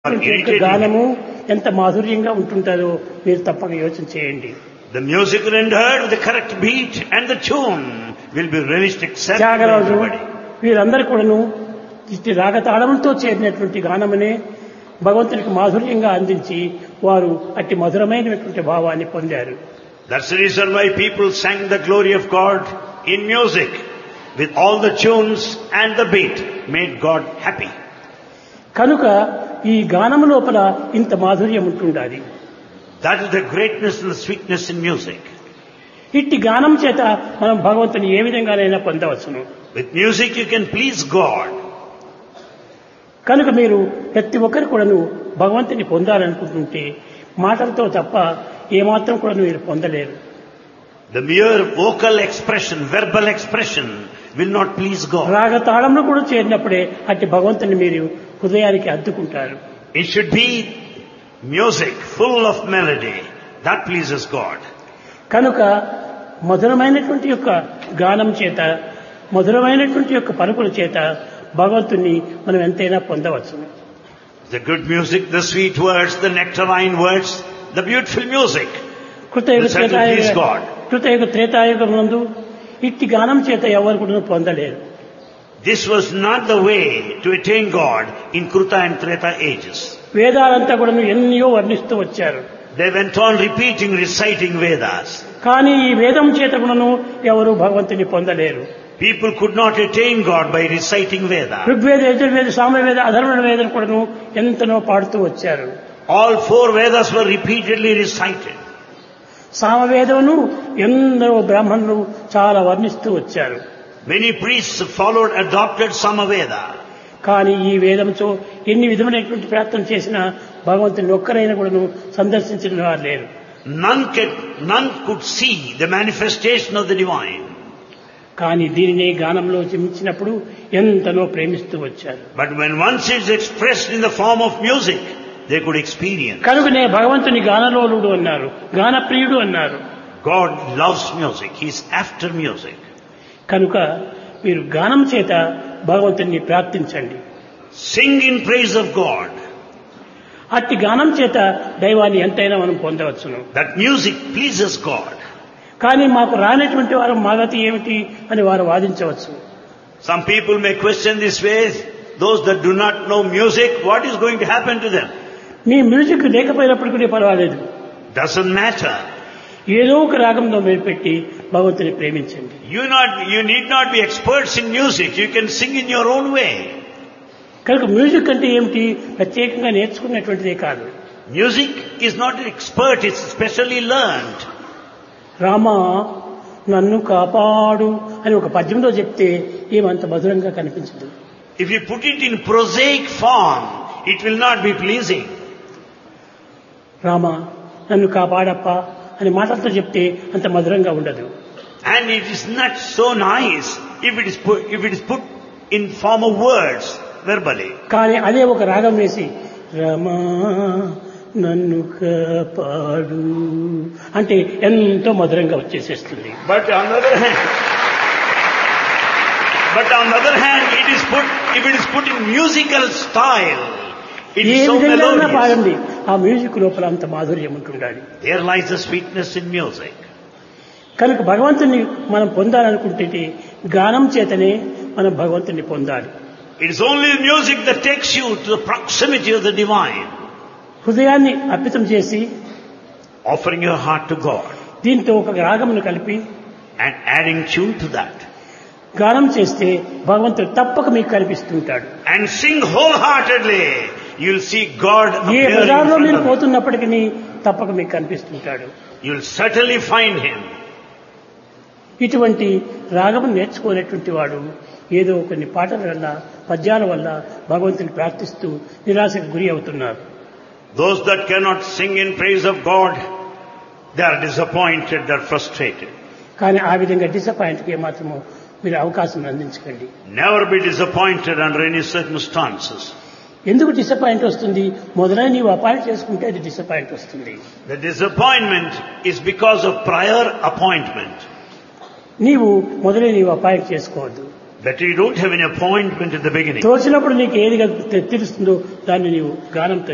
యొక్క irritating. గానము ఎంత మాధుర్యంగా ఉంటుంటారో మీరు తప్పక యోచన చేయండి The music rendered with the correct beat and the tune will be relished accepted by Tyagaraju everybody. వీరందరూ కూడాను ఇట్టి రాగతాళంతో చేరినటువంటి గానమునే భగవంతునికి మాధుర్యంగా అందించి వారు అట్టి మధురమైనటువంటి భావాన్ని పొందారు That's the reason why people sang the glory of God in music with all the tunes and the beat made God happy. కనుక ఈ గానము లోపల ఇంత మాధుర్యం ఉంటుండాలి That is the greatness and the sweetness in music. ఇట్టి గానం చేత మనం భగవంతుని ఏ విధంగానైనా పొందవచ్చును With music you can please God. కనుక మీరు ప్రతి ఒక్కరు కూడాను భగవంతుని పొందాలనుకుంటుంటే మాటలతో తప్ప ఏమాత్రం కూడా మీరు పొందలేరు The mere vocal expression, verbal expression will not please God. రాగతాళంలో కూడా చేరినప్పుడే అట్టి భగవంతుని మీరు హృదయానికి అద్దుకుంటారు It should be music full of melody. That pleases God. కనుక మధురమైనటువంటి యొక్క గానం చేత మధురమైనటువంటి యొక్క పలుకుల చేత భగవంతుణ్ణి మనం ఎంతైనా పొందవచ్చు The good music, the sweet words, the nectarine words, the beautiful music. కృతయుగ That's how to త్రేతాయుగ please God. కృతయుగ Treta Yuga నందు ఇట్టి గానం చేత ఎవరు కూడా పొందలేరు This was not the way to attain God in Kruta and Treta ages. వేదాలంతా కూడా ఎన్నో వర్ణిస్తూ వచ్చారు They went on repeating, reciting Vedas. కానీ ఈ వేదం చేత కూడాను ఎవరు భగవంతుని పొందలేరు People could not attain God by reciting Veda. Rigveda Yajurveda Samaveda అధర్వణ వేదం కూడాను ఎంతనో పాడుతూ వచ్చారు All four Vedas were repeatedly recited. సామవేదమును ఎందరో బ్రాహ్మణులు చాలా వర్ణిస్తూ వచ్చారు Many priests followed, adopted Samaveda. కానీ ఈ వేదంతో ఎన్ని విధమైనటువంటి ప్రార్థన చేసినా భగవంతుని ఒక్కరైనా కూడాను సందర్శించిన వారు లేరు None, can, none could see the manifestation of the divine. కానీ దీనినే గానంలో చిమించినప్పుడు ఎంతనో ప్రేమిస్తూ వచ్చారు But when once it's expressed in the form of music, they could experience. కనుకనే భగవంతుని గానలోలుడు అన్నారు గానప్రియుడు అన్నారు God loves music. He's after music. కనుక మీరు గానం చేత భగవంతుని ప్రార్థించండి Sing in praise of God. అట్టి గానం చేత దైవాన్ని ఎంతైనా మనం పొందవచ్చును That music pleases God. కానీ మాకు రానటువంటి వారు మాగతి ఏమిటి అని వారు వాదించవచ్చు Some people may question this way. Those that do not know music, what is going to happen to them? మీ మ్యూజిక్ లేకపోయినప్పటికీ పర్వాలేదు Doesn't matter. ఏదో ఒక రాగంలో మీరు పెట్టి భగవంతుని ప్రేమించండి You not, you need not be experts in music. You can sing in your own way. కనుక మ్యూజిక్ అంటే ఏమిటి ప్రత్యేకంగా నేర్చుకున్నటువంటిదే కాదు Music is not an expert. It's specially learned. Rama నన్ను కాపాడు అని ఒక పద్యంలో చెప్తే ఏమంత మధురంగా కనిపించదు If you put it in prosaic form, it will not be pleasing. Rama నన్ను కాపాడప్ప అని మాటలతో చెప్తే అంత మధురంగా ఉండదు And it is not so nice if it is put, if it is put in form of words verbally. కానీ అదే ఒక రాగం వేసి రమా నన్ను కాపాడు అంటే ఎంతో మధురంగా వచ్చేసేస్తుంది But on the other hand, but on the other hand, it is put, if it is put in musical style, it A is so విధంగా melodious. పాడండి ఆ మ్యూజిక్ లోపల అంత మాధుర్యం ఉంటుండాలి There lies the sweetness in music. కనుక భగవంతుని మనం పొందాలనుకుంటే గానం చేతనే మనం భగవంతుని పొందాలి It is only music that takes you to the proximity of the divine, హృదయాన్ని అర్పితం చేసి offering your heart to God దీంతో ఒక రాగమును కలిపి and adding tune to that. గానం చేస్తే భగవంతుడు తప్పక మీకు కనిపిస్తుంటాడు And sing wholeheartedly. You'll see God A appear in బజార్లో front మీరు of you. పోతున్నప్పటికీ తప్పక మీకు కనిపిస్తుంటాడు You'll certainly find Him. ఇటువంటి రాగము నేర్చుకునేటువంటి వాడు ఏదో కొన్ని పాటల వల్ల పద్యాల వల్ల భగవంతుని ప్రార్థిస్తూ నిరాశకు గురి అవుతున్నారు Those that cannot sing in praise of God, they are disappointed, they are frustrated. కానీ ఆ విధంగా డిసప్పాయింట్కి ఏమాత్రము మీరు అవకాశం అందించకండి Never be disappointed under any circumstances. ఎందుకు డిసప్పాయింట్ వస్తుంది మొదలై నీవు అపాయింట్ చేసుకుంటే అది డిసప్పాయింట్ వస్తుంది The disappointment is because of prior appointment. నీవు మొదలై నీవు అపాయింట్ చేసుకోవద్దు That you don't have any appointment at the beginning. తోచినప్పుడు నీకు ఏది తెలుస్తుందో దాన్ని నీవు గానంతో